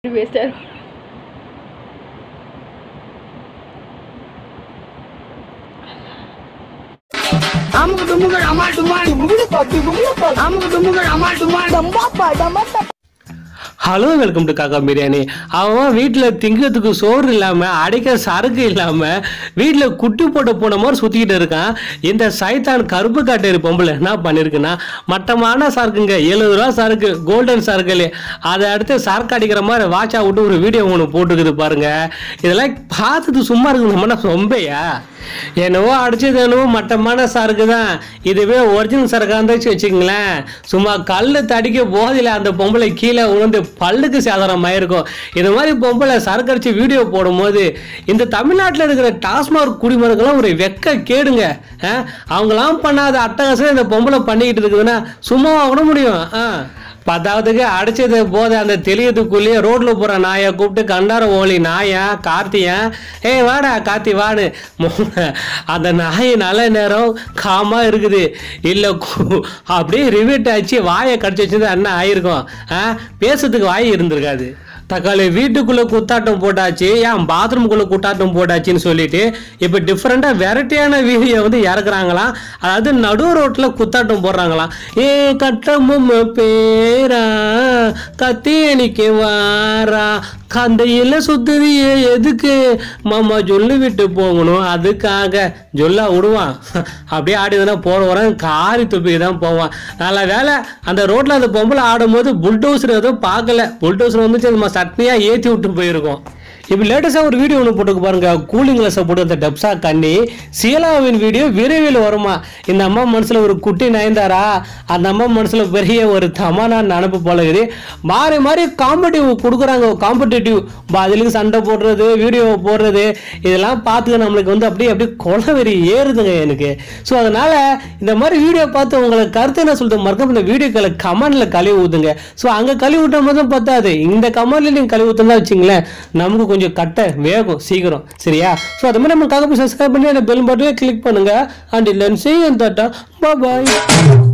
Waster அமுக்கு டுமுகள் அமால் டுமால் அமுக்கு டுமுகள் அமால் டுமால் ஹலோ வெல்கம் டு காக்கா பிரியாணி அவன் வீட்டில் திங்கிறதுக்கு சோறு இல்லாமல் அடைக்க சரக்கு இல்லாமல் வீட்டில் குட்டி போட்ட போன மாதிரி சுற்றிக்கிட்டு இருக்கான் இந்த சைத்தான் கருப்பு காட்டேரி பொம்பளை என்ன பண்ணியிருக்குன்னா மட்டமான சரக்குங்க எழுபது ரூபா சரக்கு கோல்டன் சரக்கு அதை அடுத்து சரக்கு அடிக்கிற மாதிரி வாட்சா விட்டு ஒரு வீடியோ ஒன்று போட்டுக்குது பாருங்க இதெல்லாம் பார்த்துட்டு சும்மா இருக்கு நம்ம ரொம்பையா என்னவோ அடிச்சது என்னவோ மட்டமான சரக்கு தான் இதுவே ஒரிஜினல் சரக்காக இருந்துச்சு வச்சுங்களேன் சும்மா கல் தடிக்க போதில் அந்த பொம்பளை கீழே உணர்ந்து பல்லுக்கு சேதாரம் ஆயிருக்கும் இது மாதிரி பொம்பளை சரக்கு அடிச்சு வீடியோ போடும்போது இந்த தமிழ்நாட்டில் இருக்கிற டாஸ்மாக் குடிமருக்கெல்லாம் ஒரு வெக்க கேடுங்க ஆ? அவங்களாம் பண்ணாத அட்டகாசம் இந்த பொம்பளை பண்ணிக்கிட்டு இருக்குதுன்னா சும்மாவா விட முடியும் ஆ பத்தாவதுக்கு அடிச்சது போத அந்த தெளியதுக்குள்ளேயே ரோட்ல போற நாயை கூப்பிட்டு கண்டார ஓலி நாயா கார்த்தியன் ஏய் வாடா கார்த்தி வாடு மு- அந்த நாய் நல்ல நேரம் காமா இருக்குது இல்ல கு- அப்படியே ரிவீட் ஆச்சு வாயை கடிச்சு வச்சது என்ன ஆயிருக்கும் ஆ பேசுறதுக்கு வாய் இருந்திருக்காது தக்காளி வீட்டுக்குள்ள குத்தாட்டம் போட்டாச்சு ஏன் பாத்ரூமுக்குள்ள குத்தாட்டம் போட்டாச்சுன்னு சொல்லிட்டு இப்போ டிஃப்ரெண்டா வெரைட்டியான வீடியோ வந்து இறக்குறாங்களாம் அதாவது நடு ரோட்ல குத்தாட்டம் போடுறாங்களாம் ஏ கட்டமும் பேரா கத்தி அணிக்கு வாரா கந்தையில சுத்துறியே எதுக்கு மாமா சொல்லி விட்டு போகணும் அதுக்காக ஜொல்லா விடுவான் அப்படியே ஆடிதுன்னா போற வரேன் காரி துப்பிக்கு தான் போவான் நல்ல வேலை அந்த ரோட்ல அந்த பொம்பளை ஆடும்போது புல்டோசர் எதுவும் பார்க்கல புல்டோசர் வந்துச்சு நம்ம சட்னியா ஏற்றி விட்டு போயிருக்கோம் இப்போ லேட்டஸ்டாக ஒரு வீடியோ ஒன்று போட்டுக்கு பாருங்க கூலிங் கிளாஸை போட்டு அந்த டப்ஸா கண்ணி சீலாவின் வீடியோ விரைவில் வருமா இந்த அம்மா மனசில் ஒரு குட்டி நயன்தாரா அந்த அம்மா மனசில் பெரிய ஒரு தமானா நினப்பு போல இருக்குது மாறி மாறி காம்படிட்டிவ் கொடுக்குறாங்க காம்படிட்டிவ் பதிலுக்கு சண்டை போடுறது வீடியோ போடுறது இதெல்லாம் பார்த்துக்க நம்மளுக்கு வந்து அப்படியே அப்படியே கொலவெறி ஏறுதுங்க எனக்கு ஸோ அதனால இந்த மாதிரி வீடியோ பார்த்து உங்களுக்கு கருத்து என்ன சொல்றது மறக்காம இந்த வீடியோக்களை கமெண்ட்ல கழுவி ஊத்துங்க ஸோ அங்கே கழுவி விட்ட மட்டும் பத்தாது இந்த கமெண்ட்ல நீங்கள் கழுவி ஊற்றுனா வச்சுங்களேன் நமக்கு கொஞ்சம் கட்ட வேகம் சீக்கிரம் சரியா ஸோ அது மாதிரி நம்ம காக்க சப்ஸ்கிரைப் பண்ணி அந்த பெல் பட்டனே கிளிக் பண்ணுங்க அண்ட் லென்ஸையும் தட்டா பாய்